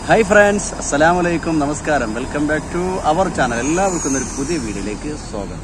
hi friends അസ്സലാമു അലൈക്കും നമസ്കാരം welcome back to our channel എല്ലാവർക്കും ഒരു പുതിയ വീഡിയോയിലേക്ക് സ്വാഗതം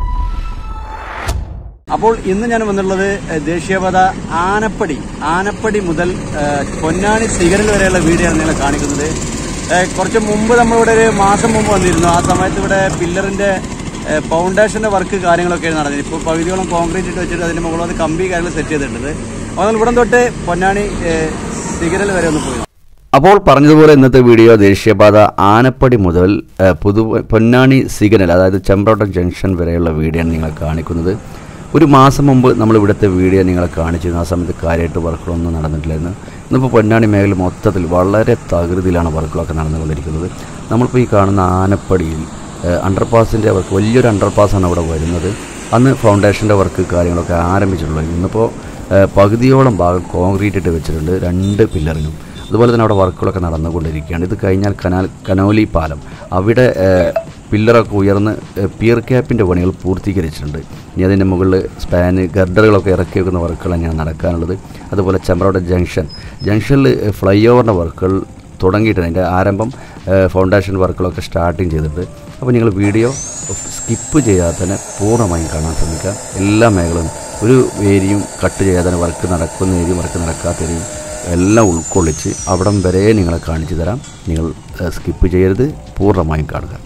അപ്പോൾ ഇന്ന് ഞാൻ വന്നിട്ടുള്ളത് ഏഹ്, ദേശീയപാത ആനപ്പടി ആനപ്പടി മുതൽ ഏഹ്, പൊന്നാനി സിഗരൽ വരെയുള്ള വീഡിയോ ആണ് നിങ്ങളെ കാണിക്കുന്നത് ഏഹ്, കുറച്ച് മുമ്പ് നമ്മളിവിടെ ഒരു മാസം മുമ്പ് വന്നിരുന്നു ആ സമയത്ത് ഇവിടെ പില്ലറിന്റെ ഏഹ്, ഫൗണ്ടേഷന്റെ വർക്ക് കാര്യങ്ങളൊക്കെ നടന്നത് ഇപ്പോൾ പകുതിയോളം കോൺക്രീറ്റ് ഇട്ട് വെച്ചിട്ട് അതിന്റെ മുകളിൽ അത് കമ്പി കാര്യങ്ങൾ സെറ്റ് ചെയ്തിട്ടുണ്ട് അപ്പോൾ ഇവിടെ തൊട്ട് പൊന്നാനി ഏഹ്, സിഗരൽ വരെ ഒന്ന് പോയി അപ്പോൾ പറഞ്ഞതുപോലെ ഇന്നത്തെ വീഡിയോ ദേശീയപാത ആനപ്പടി മുതൽ ഏഹ്, പുതു പൊന്നാനി സിഗ്നൽ അതായത് ചെമ്പ്രോട്ടം ജംഗ്ഷൻ വരെയുള്ള വീഡിയോ ആണ് നിങ്ങളെ കാണിക്കുന്നത് ഒരു മാസം മുമ്പ് നമ്മൾ ഇവിടുത്തെ വീഡിയോ നിങ്ങളെ കാണിച്ചിരുന്നു ആ സമയത്ത് കാര്യമായിട്ട് വർക്കുകളൊന്നും നടന്നിട്ടില്ലായിരുന്നു ഇന്നിപ്പോൾ പൊന്നാനി മേഖല മൊത്തത്തിൽ വളരെ തകൃതിയിലാണ് വർക്കുകളൊക്കെ നടന്നുകൊണ്ടിരിക്കുന്നത് നമ്മളിപ്പോൾ ഈ കാണുന്ന ആനപ്പടിയിൽ അണ്ടർപാസിൻ്റെ വർക്ക് വലിയൊരു അണ്ടർപാസ്സാണ് അവിടെ വരുന്നത് അന്ന് ഫൗണ്ടേഷൻ്റെ വർക്ക് കാര്യങ്ങളൊക്കെ ആരംഭിച്ചിട്ടുള്ളത് ഇന്നിപ്പോൾ ഏഹ്, പകുതിയോളം ഭാഗം കോൺക്രീറ്റ് ഇട്ട് വെച്ചിട്ടുണ്ട് രണ്ട് പില്ലറിനും അതുപോലെ തന്നെ അവിടെ വർക്കുകളൊക്കെ നടന്നുകൊണ്ടിരിക്കുകയാണ് ഇത് കഴിഞ്ഞാൽ കനാൽ കനോലി പാലം അവിടെ ഏഹ്, പില്ലറൊക്കെ ഉയർന്ന് ഏഹ്, പിയർ ക്യാപ്പിൻ്റെ പണികൾ പൂർത്തീകരിച്ചിട്ടുണ്ട് ഇനി അതിൻ്റെ മുകളിൽ സ്പാന് ഗർഡറുകളൊക്കെ ഇറക്കി വെക്കുന്ന വർക്കുകൾ തന്നെയാണ് നടക്കാനുള്ളത് അതുപോലെ ചെമ്പ്രോടെ ജംഗ്ഷൻ ജംഗ്ഷനിൽ ഫ്ലൈ ഓവറിൻ്റെ വർക്കുകൾ തുടങ്ങിയിട്ടുണ്ട് അതിൻ്റെ ആരംഭം ഏഹ്, ഫൗണ്ടേഷൻ വർക്കുകളൊക്കെ സ്റ്റാർട്ടിങ് ചെയ്തിട്ടുണ്ട് അപ്പോൾ നിങ്ങൾ വീഡിയോ സ്കിപ്പ് ചെയ്യാതെ തന്നെ പൂർണ്ണമായും കാണാൻ ശ്രമിക്കുക എല്ലാ മേഖലയും ഒരു ഏരിയയും കട്ട് ചെയ്യാതെ തന്നെ വർക്ക് നടക്കുന്ന ഏരിയയും വർക്ക് നടക്കാത്ത ഏരിയയും എല്ലാം ഉൾക്കൊള്ളിച്ച് അവിടം വരെ നിങ്ങളെ കാണിച്ചു തരാം നിങ്ങൾ ഏഹ്, സ്കിപ്പ് ചെയ്യരുത് പൂർണ്ണമായും കാണുക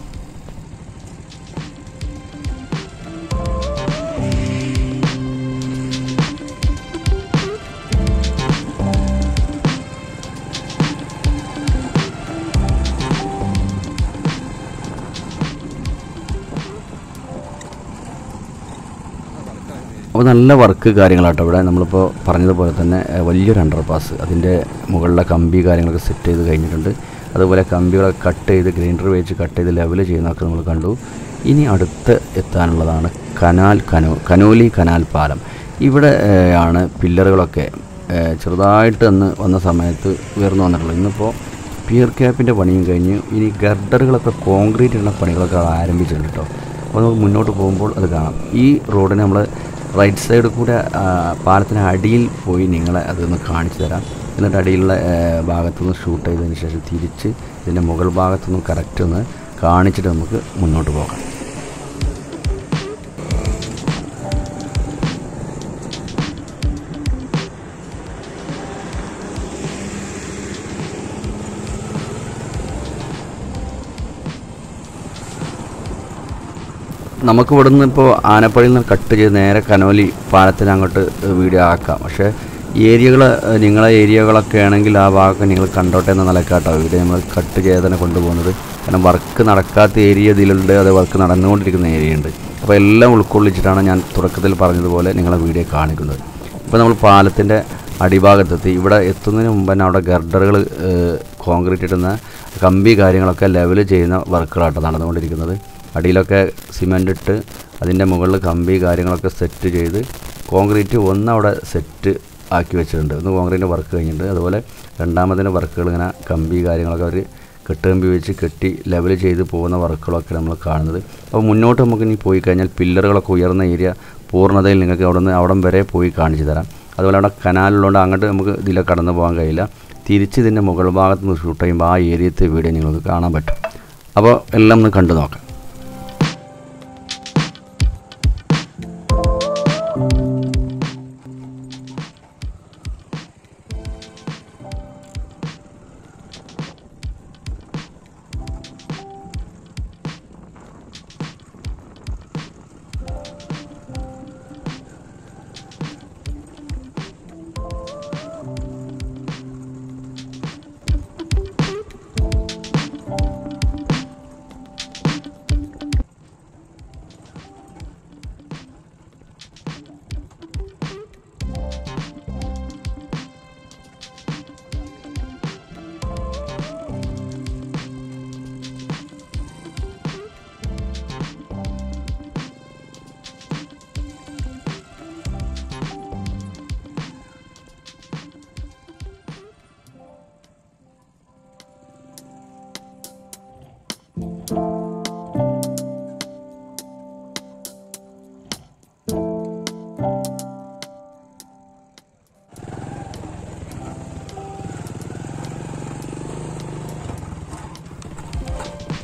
അപ്പോൾ നല്ല വർക്ക് കാര്യങ്ങളാട്ടോ ഇവിടെ നമ്മളിപ്പോൾ പറഞ്ഞതുപോലെ തന്നെ ഏഹ്, വലിയൊരു അണ്ടർപാസ് അതിൻ്റെ മുകളിലെ കമ്പി കാര്യങ്ങളൊക്കെ സെറ്റ് ചെയ്ത് കഴിഞ്ഞിട്ടുണ്ട് അതുപോലെ കമ്പികളൊക്കെ കട്ട് ചെയ്ത് ഗ്രൈൻഡർ വെച്ച് കട്ട് ചെയ്ത് ലെവൽ ചെയ്യുന്നതൊക്കെ നമ്മൾ കണ്ടു ഇനി അടുത്ത് എത്താനുള്ളതാണ് കനാൽ കനോ കനോലി കനാൽ പാലം ഇവിടെ ഏഹ്, ആണ് പില്ലറുകളൊക്കെ ഏഹ്, ചെറുതായിട്ട് അന്ന് വന്ന സമയത്ത് ഉയർന്നു വന്നിട്ടുള്ളത് ഇന്നിപ്പോൾ പിയർ ക്യാപ്പിൻ്റെ പണിയും കഴിഞ്ഞ് ഇനി ഗർഡറുകളൊക്കെ കോൺക്രീറ്റ് ഇടുന്ന പണികളൊക്കെ ആരംഭിച്ചിട്ടുണ്ട് കേട്ടോ അപ്പോൾ നമുക്ക് മുന്നോട്ട് പോകുമ്പോൾ അത് കാണാം ഈ റോഡിന് നമ്മൾ റൈറ്റ് സൈഡ് കൂടെ ആ, പാലത്തിന് അടിയിൽ പോയി നിങ്ങളെ അതൊന്ന് കാണിച്ചു തരാം എന്നിട്ട് അടിയിലുള്ള ആ, ഭാഗത്തുനിന്ന് ഷൂട്ട് ചെയ്തതിന് ശേഷം തിരിച്ച് ഇതിൻ്റെ മുകൾ ഭാഗത്തുനിന്ന് കറക്റ്റ് ഒന്ന് കാണിച്ചിട്ട് നമുക്ക് മുന്നോട്ട് പോകാം നമുക്ക് ഇവിടുന്ന് ഇപ്പോൾ ആനപ്പള്ളിയിൽ നിന്ന് കട്ട് ചെയ്ത് നേരെ കനോലി പാലത്തിന് അങ്ങോട്ട് വീഡിയോ ആക്കാം പക്ഷേ ഏരിയകൾ നിങ്ങളെ ഏരിയകളൊക്കെ ആണെങ്കിൽ ആ ഭാഗമൊക്കെ നിങ്ങൾ കണ്ടോട്ടെ എന്ന നിലക്കാട്ടോ വീഡിയോ നമ്മൾ കട്ട് ചെയ്ത് തന്നെ കൊണ്ടുപോകുന്നത് കാരണം വർക്ക് നടക്കാത്ത ഏരിയ ഇതിലുണ്ട് അത് വർക്ക് നടന്നുകൊണ്ടിരിക്കുന്ന ഏരിയ ഉണ്ട് അപ്പോൾ എല്ലാം ഉൾക്കൊള്ളിച്ചിട്ടാണ് ഞാൻ തുടക്കത്തിൽ പറഞ്ഞതുപോലെ നിങ്ങളെ വീഡിയോ കാണിക്കുന്നത് ഇപ്പോൾ നമ്മൾ പാലത്തിൻ്റെ അടിഭാഗത്തെത്തി ഇവിടെ എത്തുന്നതിന് മുമ്പ് തന്നെ അവിടെ ഗർഡറുകൾ കോൺക്രീറ്റ് ഇടുന്ന കമ്പി കാര്യങ്ങളൊക്കെ ലെവൽ ചെയ്യുന്ന വർക്കുകളാട്ടോ നടന്നുകൊണ്ടിരിക്കുന്നത് അടിയിലൊക്കെ സിമൻ്റ് ഇട്ട് അതിൻ്റെ മുകളിൽ കമ്പി കാര്യങ്ങളൊക്കെ സെറ്റ് ചെയ്ത് കോൺക്രീറ്റ് ഒന്ന് അവിടെ സെറ്റ് ആക്കി വെച്ചിട്ടുണ്ട് ഒന്ന് കോൺക്രീറ്റിൻ്റെ വർക്ക് കഴിഞ്ഞിട്ടുണ്ട് അതുപോലെ രണ്ടാമതിൻ്റെ വർക്കുകൾ ഇങ്ങനെ കമ്പി കാര്യങ്ങളൊക്കെ അവർ കെട്ടുകമ്പി വെച്ച് കെട്ടി ലെവൽ ചെയ്ത് പോകുന്ന വർക്കുകളൊക്കെ നമ്മൾ കാണുന്നത് അപ്പോൾ മുന്നോട്ട് നമുക്ക് ഇനി പോയി കഴിഞ്ഞാൽ പില്ലറുകളൊക്കെ ഉയർന്ന ഏരിയ പൂർണ്ണതയിൽ നിങ്ങൾക്ക് അവിടെ നിന്ന് അവിടം വരെ പോയി കാണിച്ചു തരാം അതുപോലെ അവിടെ കനാലുള്ളതുകൊണ്ട് അങ്ങോട്ട് നമുക്ക് ഇതിലെ കടന്നു പോകാൻ കഴിയില്ല തിരിച്ച് ഇതിൻ്റെ മുകൾ ഭാഗത്ത് നിന്ന് ഷൂട്ട് ചെയ്യുമ്പോൾ ആ ഏരിയത്തെ വീഡിയോ നിങ്ങൾക്ക് കാണാൻ പറ്റും അപ്പോൾ എല്ലാം ഒന്ന് കണ്ടു നോക്കാം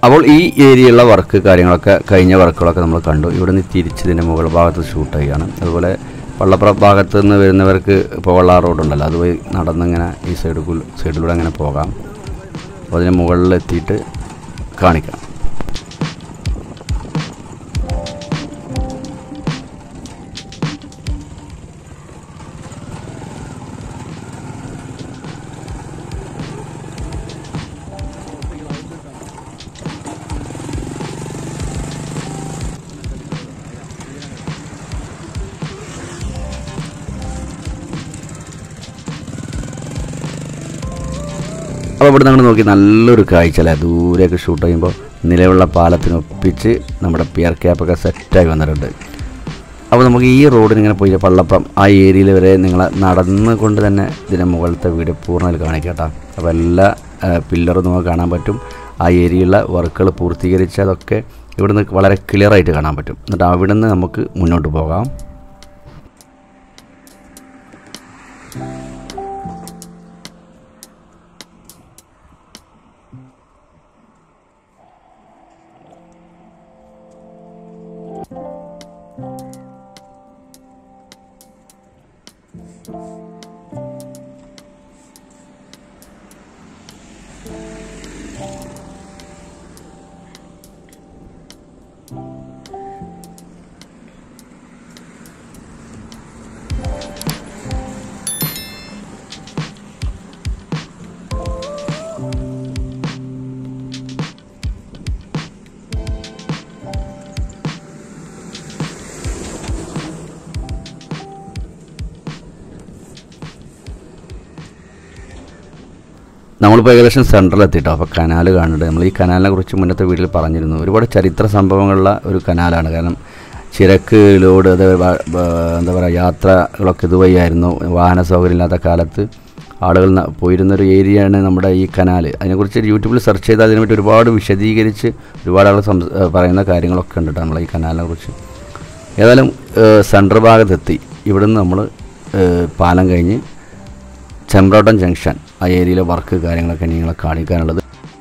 അപ്പോൾ ഈ ഏരിയയിലുള്ള വർക്ക് കാര്യങ്ങളൊക്കെ കഴിഞ്ഞ വർക്കുകളൊക്കെ നമ്മൾ കണ്ടു ഇവിടെ നിന്ന് തിരിച്ചതിൻ്റെ മുകൾ ഭാഗത്ത് ഷൂട്ട് ചെയ്യുകയാണ് അതുപോലെ വള്ളപ്പുറ ഭാഗത്ത് നിന്ന് വരുന്നവർക്ക് ഇപ്പോൾ വള്ളാർ റോഡുണ്ടല്ലോ അതുവഴി നടന്നിങ്ങനെ ഈ സൈഡ് സൈഡിലൂടെ അങ്ങനെ പോകാം അപ്പോൾ അതിന് മുകളിലെത്തിയിട്ട് കാണിക്കാം അപ്പോൾ ഇവിടെ നമ്മൾ നോക്കി നല്ലൊരു കാഴ്ച അല്ലേ ദൂരെയൊക്കെ ഷൂട്ട് ചെയ്യുമ്പോൾ നിലവിലുള്ള പാലത്തിനൊപ്പിച്ച് നമ്മുടെ പിയർ ക്യാപ്പൊക്കെ സെറ്റായി വന്നിട്ടുണ്ട് അപ്പോൾ നമുക്ക് ഈ റോഡിന് ഇങ്ങനെ പോയി പള്ളപ്പുറം ആ ഏരിയയിൽ വരെ നിങ്ങളെ നടന്നുകൊണ്ട് തന്നെ ഇതിൻ്റെ മുകളിലത്തെ വീഡിയോ പൂർണ്ണമായിട്ട് കാണിക്കാം കേട്ടോ അപ്പോൾ എല്ലാ പില്ലറും നമുക്ക് കാണാൻ പറ്റും ആ ഏരിയയിലുള്ള വർക്കുകൾ പൂർത്തീകരിച്ച് അതൊക്കെ ഇവിടുന്ന് വളരെ ക്ലിയർ ആയിട്ട് കാണാൻ പറ്റും എന്നിട്ട് അവിടെ നിന്ന് നമുക്ക് മുന്നോട്ട് പോകാം നമ്മളിപ്പോൾ ഏകദേശം സെൻട്രൽ എത്തിയിട്ടോ അപ്പോൾ കനാൽ കാണുന്നുണ്ട് നമ്മൾ ഈ കനാലിനെ കുറിച്ച് മുന്നത്തെ വീട്ടിൽ പറഞ്ഞിരുന്നു ഒരുപാട് ചരിത്ര സംഭവങ്ങളുള്ള ഒരു കനാലാണ് കാരണം ചിരക്ക് ലോഡ് അത് വ- വ- എന്താ പറയുക യാത്രകളൊക്കെ ഇതുവഴിയായിരുന്നു വാഹന സൗകര്യം ഇല്ലാത്ത കാലത്ത് ആളുകൾ ന- പോയിരുന്നൊരു ഏരിയയാണ് നമ്മുടെ ഈ കനാൽ അതിനെക്കുറിച്ച് യൂട്യൂബിൽ സെർച്ച് ചെയ്താൽ അതിനെപ്പറ്റി ഒരുപാട് വിശദീകരിച്ച് ഒരുപാട് ആളുകൾ സംസ് ഏഹ് പറയുന്ന കാര്യങ്ങളൊക്കെ ഉണ്ട് കേട്ടോ നമ്മളെ ഈ കനാലിനെ കുറിച്ച് ഏതായാലും സെൻട്രൽ ഭാഗത്തെത്തി ഇവിടുന്ന് നമ്മൾ പാലം കഴിഞ്ഞ് ചെമ്പ്രോട്ടം ജംഗ്ഷൻ ആ ഏരിയയിലെ വർക്ക് കാര്യങ്ങളൊക്കെ നിങ്ങളെ കാണിക്കാനുള്ളത്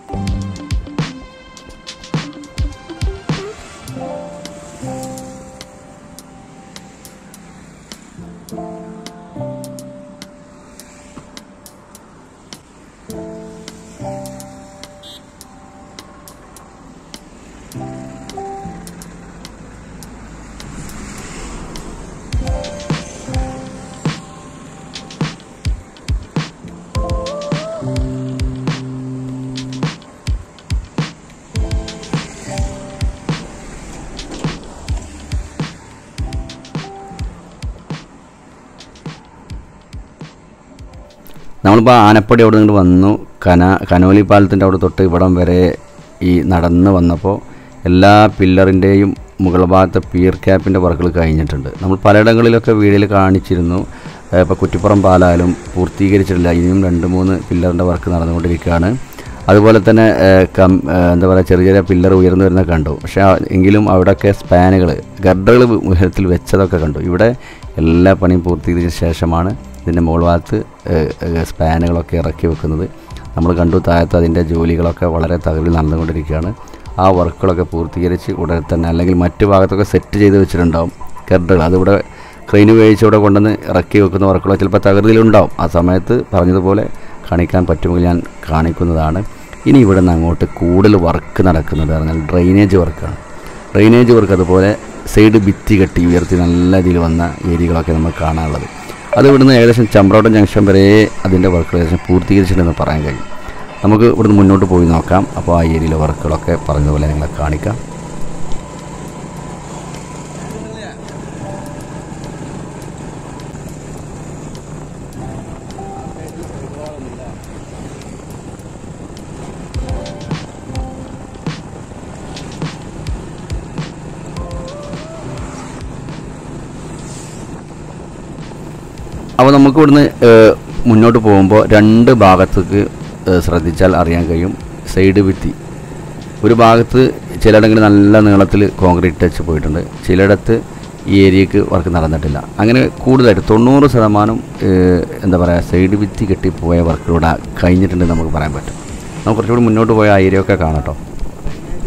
നമ്മളിപ്പോൾ ആനപ്പടി അവിടെ നിന്ന് വന്നു കന കനോലി പാലത്തിൻ്റെ അവിടെ തൊട്ട് ഇവിടം വരെ ഈ നടന്ന് വന്നപ്പോൾ എല്ലാ പില്ലറിൻ്റെയും മുകൾ ഭാഗത്തെ പിയർ ക്യാപ്പിൻ്റെ വർക്കുകൾ കഴിഞ്ഞിട്ടുണ്ട് നമ്മൾ പലയിടങ്ങളിലൊക്കെ വീഡിയോയിൽ കാണിച്ചിരുന്നു ഇപ്പോൾ കുറ്റിപ്പുറം പാലായാലും പൂർത്തീകരിച്ചിട്ടില്ല ഇനിയും രണ്ട് മൂന്ന് പില്ലറിൻ്റെ വർക്ക് നടന്നുകൊണ്ടിരിക്കുകയാണ് അതുപോലെ തന്നെ ഏഹ്, കം ഏഹ്, എന്താ പറയുക ചെറിയ ചെറിയ പില്ലർ ഉയർന്നു വരുന്ന കണ്ടു പക്ഷേ ആ- എങ്കിലും അവിടെയൊക്കെ സ്പാനുകൾ ഗർഡറുകൾ ഉയരത്തിൽ വെച്ചതൊക്കെ കണ്ടു ഇവിടെ എല്ലാ പണിയും പൂർത്തീകരിച്ച ശേഷമാണ് ഇതിൻ്റെ മുകൾ ഭാഗത്ത് ഏഹ്, ഏഹ്, സ്പാനുകളൊക്കെ ഇറക്കി വെക്കുന്നത് നമ്മൾ കണ്ടു താഴത്ത് അതിൻ്റെ ജോലികളൊക്കെ വളരെ തകരിൽ നടന്നുകൊണ്ടിരിക്കുകയാണ് ആ വർക്കുകളൊക്കെ പൂർത്തീകരിച്ച് ഉടനെ തന്നെ അല്ലെങ്കിൽ മറ്റു ഭാഗത്തൊക്കെ സെറ്റ് ചെയ്ത് വെച്ചിട്ടുണ്ടാവും ഗർഡറുകൾ അതിവിടെ ക്രെയിൻ ഉപയോഗിച്ച് ഇവിടെ കൊണ്ടുവന്ന് ഇറക്കി വെക്കുന്ന വർക്കുകൾ ചിലപ്പോൾ തകൃതിയിലുണ്ടാവും ആ സമയത്ത് പറഞ്ഞതുപോലെ കാണിക്കാൻ പറ്റുമെങ്കിൽ ഞാൻ കാണിക്കുന്നതാണ് ഇനി ഇവിടെ നിന്ന് അങ്ങോട്ട് കൂടുതൽ വർക്ക് നടക്കുന്നത് പറഞ്ഞാൽ ഡ്രെയിനേജ് വർക്കാണ് ഡ്രെയിനേജ് വർക്ക് അതുപോലെ സൈഡ് ഭിത്തി കെട്ടി ഉയർത്തി നല്ല രീതിയിൽ വന്ന ഏരിയകളൊക്കെ നമുക്ക് കാണാനുള്ളത് അത് ഇവിടുന്ന് ഏകദേശം ചമ്പ്രോട്ടം ജംഗ്ഷൻ വരെ അതിൻ്റെ വർക്കുകൾ ഏകദേശം പൂർത്തീകരിച്ചിട്ടുണ്ടെന്ന് പറയാൻ കഴിയും നമുക്ക് ഇവിടുന്ന് മുന്നോട്ട് പോയി നോക്കാം അപ്പോൾ ആ ഏരിയയിലെ വർക്കുകളൊക്കെ പറഞ്ഞതുപോലെ നിങ്ങളെ കാണിക്കാം അപ്പോൾ നമുക്ക് ഇവിടുന്ന് ഏഹ്, മുന്നോട്ട് പോകുമ്പോൾ രണ്ട് ഭാഗത്തേക്ക് ഏഹ്, ശ്രദ്ധിച്ചാൽ അറിയാൻ കഴിയും സൈഡ് ഭിത്തി ഒരു ഭാഗത്ത് ചിലയിടങ്ങളിൽ നല്ല നീളത്തിൽ കോൺക്രീറ്റ് ടച്ച് പോയിട്ടുണ്ട് ചിലയിടത്ത് ഈ ഏരിയക്ക് വർക്ക് നടന്നിട്ടില്ല അങ്ങനെ കൂടുതലായിട്ട് തൊണ്ണൂറ് ശതമാനം ഏഹ്, എന്താ പറയുക സൈഡ് ഭിത്തി കെട്ടിപ്പോയ വർക്കിലൂടെ കഴിഞ്ഞിട്ടുണ്ടെന്ന് നമുക്ക് പറയാൻ പറ്റും നമുക്ക് കുറച്ചുകൂടി മുന്നോട്ട് പോയ ആ ഏരിയ ഒക്കെ കാണാം കേട്ടോ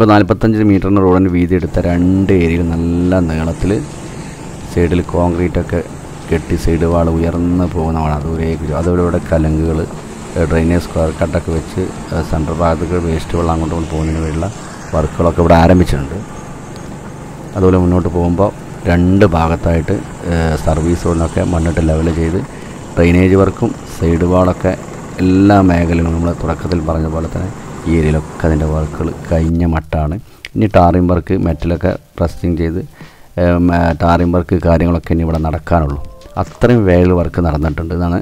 ഇപ്പോൾ നാൽപ്പത്തഞ്ച് മീറ്ററിന് റോഡിന് വീതി എടുത്ത രണ്ട് ഏരിയയിൽ നല്ല നീളത്തിൽ സൈഡിൽ കോൺക്രീറ്റൊക്കെ കെട്ടി സൈഡ് വാൾ ഉയർന്ന് പോകുന്നതാണ് ദൂരേക്ക് അതുപോലെ ഇവിടെ കലങ്കുകൾ ഡ്രെയിനേജ് സ്ക്വയർ കട്ടൊക്കെ വെച്ച് സെൻട്രൽ ഭാഗത്തേക്ക് വേസ്റ്റ് വെള്ളം അങ്ങോട്ട് കൊണ്ട് പോകുന്നതിന് വേണ്ടിയുള്ള വർക്കുകളൊക്കെ ഇവിടെ ആരംഭിച്ചിട്ടുണ്ട് അതുപോലെ മുന്നോട്ട് പോകുമ്പോൾ രണ്ട് ഭാഗത്തായിട്ട് സർവീസ് റോഡിനൊക്കെ മണ്ണിട്ട് ലെവൽ ചെയ്ത് ഡ്രെയിനേജ് വർക്കും സൈഡ് വാളൊക്കെ എല്ലാ മേഖലകളും നമ്മൾ തുടക്കത്തിൽ പറഞ്ഞ പോലെ തന്നെ ഈ ഏരിയയിലൊക്കെ അതിൻ്റെ വർക്കുകൾ കഴിഞ്ഞ മട്ടാണ് ഇനി ടാറിംഗ് വർക്ക് മെറ്റലൊക്കെ പ്രസ്സിങ് ചെയ്ത് ടാറിംഗ് വർക്ക് കാര്യങ്ങളൊക്കെ ഇനി ഇവിടെ നടക്കാനുള്ളൂ അത്രയും വേഗം വർക്ക് നടന്നിട്ടുണ്ട് ഇതാണ്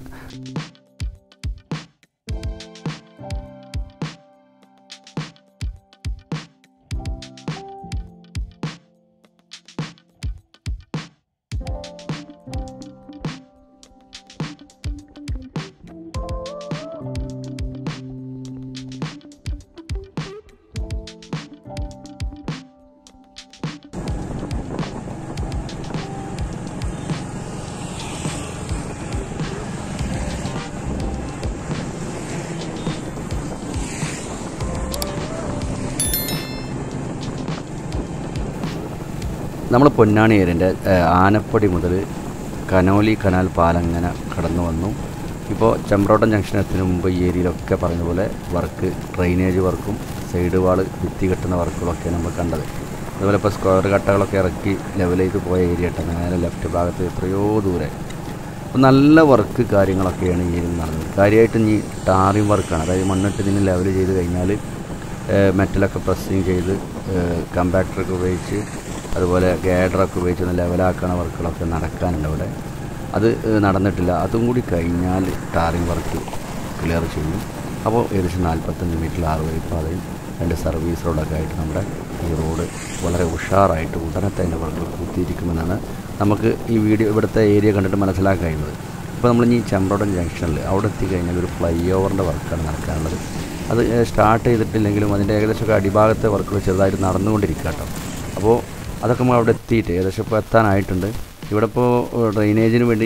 നമ്മൾ പൊന്നാണി ഏരിയൻ്റെ ആനപ്പടി മുതൽ കനോലി കനാൽ പാലം ഇങ്ങനെ കടന്നു വന്നു ഇപ്പോൾ ചെമ്പ്രോട്ടം ജംഗ്ഷൻ എത്തുന്നതിന് മുമ്പ് ഈ ഏരിയയിലൊക്കെ പറഞ്ഞ പോലെ വർക്ക് ഡ്രെയിനേജ് വർക്കും സൈഡ് വാൾ ഭിത്തി കെട്ടുന്ന വർക്കുകളൊക്കെ നമ്മൾ കണ്ടത് അതുപോലെ ഇപ്പോൾ സ്ക്വയർ കട്ടകളൊക്കെ ഇറക്കി ലെവൽ ചെയ്ത് പോയ ഏരിയ ഇട്ട നേരെ ലെഫ്റ്റ് ഭാഗത്ത് എത്രയോ ദൂരെ അപ്പോൾ നല്ല വർക്ക് കാര്യങ്ങളൊക്കെയാണ് ഈ ഏരിയയിൽ നടന്നത് കാര്യമായിട്ട് ഇനി ടാറിങ് വർക്കാണ് അതായത് മണ്ണിട്ട് ഇതിന് ലെവൽ ചെയ്ത് കഴിഞ്ഞാൽ മെറ്റലൊക്കെ പ്രസ്സിങ് ചെയ്ത് കമ്പാക്ടറൊക്കെ ഉപയോഗിച്ച് അതുപോലെ ഗേഡറൊക്കെ ഉപയോഗിച്ച് ഒന്ന് ലെവലാക്കണ വർക്കുകളൊക്കെ നടക്കാനുണ്ട് അവിടെ അത് ഏഹ്, നടന്നിട്ടില്ല അതും കൂടി കഴിഞ്ഞാൽ ടാറിങ് വർക്ക് ക്ലിയർ ചെയ്യും അപ്പോൾ ഏകദേശം നാൽപ്പത്തഞ്ച് മീറ്റർ ആറ് വഴി പാതയും രണ്ട് സർവീസ് റോഡൊക്കെ ആയിട്ട് നമ്മുടെ ഈ റോഡ് വളരെ ഉഷാറായിട്ട് ഉടനെ തന്നെ വർക്ക് പൂർത്തീകരിക്കുമെന്നാണ് നമുക്ക് ഈ വീഡിയോ ഇവിടുത്തെ ഏരിയ കണ്ടിട്ട് മനസ്സിലാക്കാൻ കഴിയുന്നത് ഇപ്പോൾ നമ്മൾ ഇനി ചെമ്പ്രോടൻ ജംഗ്ഷനിൽ അവിടെ എത്തിക്കഴിഞ്ഞാൽ ഒരു ഫ്ലൈ ഓവറിൻ്റെ വർക്കാണ് നടക്കാനുള്ളത് അത് സ്റ്റാർട്ട് ചെയ്തിട്ടില്ലെങ്കിലും അതിൻ്റെ ഏകദേശമൊക്കെ അടിഭാഗത്തെ വർക്കുകൾ ചെറുതായിട്ട് നടന്നുകൊണ്ടിരിക്കുക കേട്ടോ അപ്പോൾ അതൊക്കെ നമ്മൾ അവിടെ എത്തിയിട്ട് ഏകദേശം ഇപ്പോൾ എത്താനായിട്ടുണ്ട് ഇവിടെ ഇപ്പോൾ ഡ്രെയിനേജിന് വേണ്ടി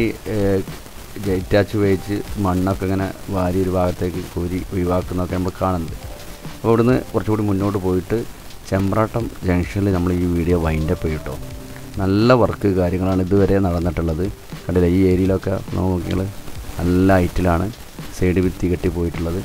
ജൈറ്റാച്ച് ഉപയോഗിച്ച് മണ്ണൊക്കെ ഇങ്ങനെ വാരി ഒരു ഭാഗത്തേക്ക് കോരി ഒഴിവാക്കുന്നതൊക്കെ നമ്മൾ കാണുന്നുണ്ട് അപ്പോൾ ഇവിടുന്ന് കുറച്ചുകൂടി മുന്നോട്ട് പോയിട്ട് ചെമ്പ്രാട്ടം ജംഗ്ഷനിൽ നമ്മൾ ഈ വീഡിയോ വൈൻഡപ്പ് ചെയ്യട്ടോ നല്ല വർക്ക് കാര്യങ്ങളാണ് ഇതുവരെ നടന്നിട്ടുള്ളത് കണ്ടില്ല ഈ ഏരിയയിലൊക്കെ നോക്കിയാൽ നല്ല ഹൈറ്റിലാണ് സൈഡ് ഭിത്തി കെട്ടി പോയിട്ടുള്ളത്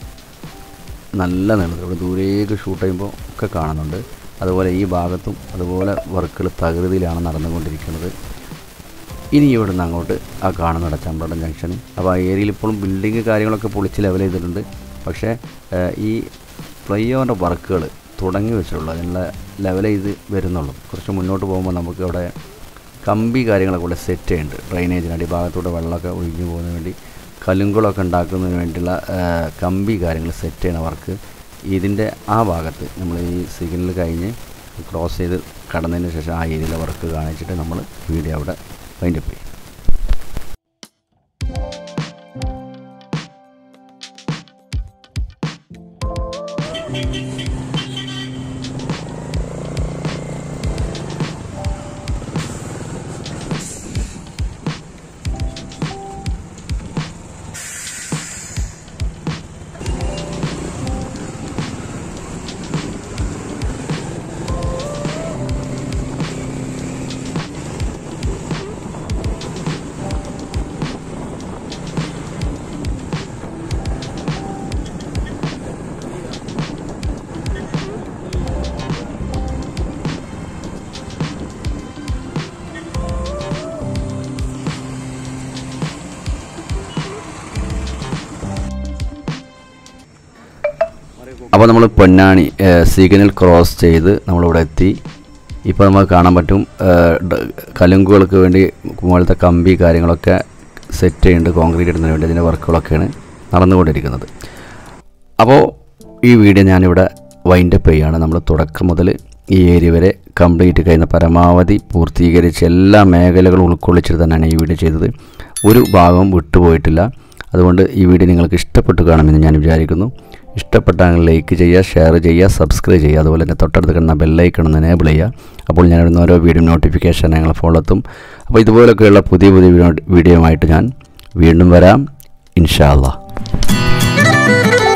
നല്ല നീളത്തിൽ ഇവിടെ ദൂരേക്ക് ഷൂട്ട് ചെയ്യുമ്പോൾ ഒക്കെ കാണുന്നുണ്ട് അതുപോലെ ഈ ഭാഗത്തും അതുപോലെ വർക്കുകൾ തകൃതിയിലാണ് നടന്നുകൊണ്ടിരിക്കുന്നത് ഇനി ഇവിടെ നിന്ന് അങ്ങോട്ട് ആ കാണുന്നുണ്ട് ചമ്പ്രടം ജംഗ്ഷൻ അപ്പോൾ ആ ഏരിയയിൽ ഇപ്പോഴും ബിൽഡിങ് കാര്യങ്ങളൊക്കെ പൊളിച്ച് ലെവൽ ചെയ്തിട്ടുണ്ട് പക്ഷേ ഏഹ്, ഈ ഫ്ലൈ ഓവറിൻ്റെ വർക്കുകൾ തുടങ്ങി വെച്ചിട്ടുള്ളൂ അതിനുള്ള ലെവൽ ചെയ്ത് വരുന്നുള്ളൂ കുറച്ച് മുന്നോട്ട് പോകുമ്പോൾ നമുക്ക് അവിടെ കമ്പി കാര്യങ്ങളൊക്കെ ഇവിടെ സെറ്റ് ചെയ്യുന്നുണ്ട് ഡ്രൈനേജിന് അടിഭാഗത്തൂടെ വെള്ളമൊക്കെ ഒഴിഞ്ഞു പോകുന്നതിന് വേണ്ടി കലുങ്കുകളൊക്കെ ഉണ്ടാക്കുന്നതിന് വേണ്ടിയുള്ള ആ, കമ്പി കാര്യങ്ങൾ സെറ്റ് ചെയ്യണ വർക്ക് ഇതിൻ്റെ ആ ഭാഗത്ത് നമ്മൾ ഈ സിഗ്നൽ കഴിഞ്ഞ് ക്രോസ് ചെയ്ത് കടന്നതിന് ശേഷം ആ ഏരിയയിലെ വർക്ക് കാണിച്ചിട്ട് നമ്മൾ വീഡിയോ അവിടെ വൈൻഡപ്പ് ചെയ്യും അപ്പോൾ നമ്മൾ പൊന്നാണി സിഗ്നൽ ക്രോസ് ചെയ്ത് നമ്മളിവിടെ എത്തി ഇപ്പോൾ നമുക്ക് കാണാൻ പറ്റും ഏഹ്, ഡ- കലുങ്കുകൾക്ക് വേണ്ടി മുകളിലത്തെ കമ്പി കാര്യങ്ങളൊക്കെ സെറ്റ് ചെയ്യുന്നുണ്ട് കോൺക്രീറ്റ് ഇടുന്നതിന് വേണ്ടി അതിൻ്റെ വർക്കുകളൊക്കെയാണ് നടന്നുകൊണ്ടിരിക്കുന്നത് അപ്പോൾ ഈ വീഡിയോ ഞാനിവിടെ വൈൻഡപ്പ് ചെയ്യുകയാണ് നമ്മൾ തുടക്കം മുതൽ ഈ ഏരിയ വരെ കംപ്ലീറ്റ് കഴിയുന്ന പരമാവധി പൂർത്തീകരിച്ച് എല്ലാ മേഖലകളും ഉൾക്കൊള്ളിച്ചിട്ട് തന്നെയാണ് ഈ വീഡിയോ ചെയ്തത് ഒരു ഭാഗവും വിട്ടുപോയിട്ടില്ല അതുകൊണ്ട് ഈ വീഡിയോ നിങ്ങൾക്ക് ഇഷ്ടപ്പെട്ടു കാണുമെന്ന് ഞാൻ വിചാരിക്കുന്നു ഇഷ്ടപ്പെട്ടാൽ ലൈക്ക് ചെയ്യുക ഷെയർ ചെയ്യുക സബ്സ്ക്രൈബ് ചെയ്യുക അതുപോലെ തന്നെ തൊട്ടടുത്ത് കിടന്ന ബെല്ലൈക്കൺ ഒന്ന് എനേബിൾ ചെയ്യുക അപ്പോൾ ഞാൻ ഇടുന്ന ഓരോ വീഡിയോ നോട്ടിഫിക്കേഷൻ ഞങ്ങൾ ഫോളോ എത്തും അപ്പോൾ ഇതുപോലൊക്കെയുള്ള പുതിയ പുതിയ വീഡിയോ ആയിട്ട് ഞാൻ വീണ്ടും വരാം ഇൻഷാ അള്ളാ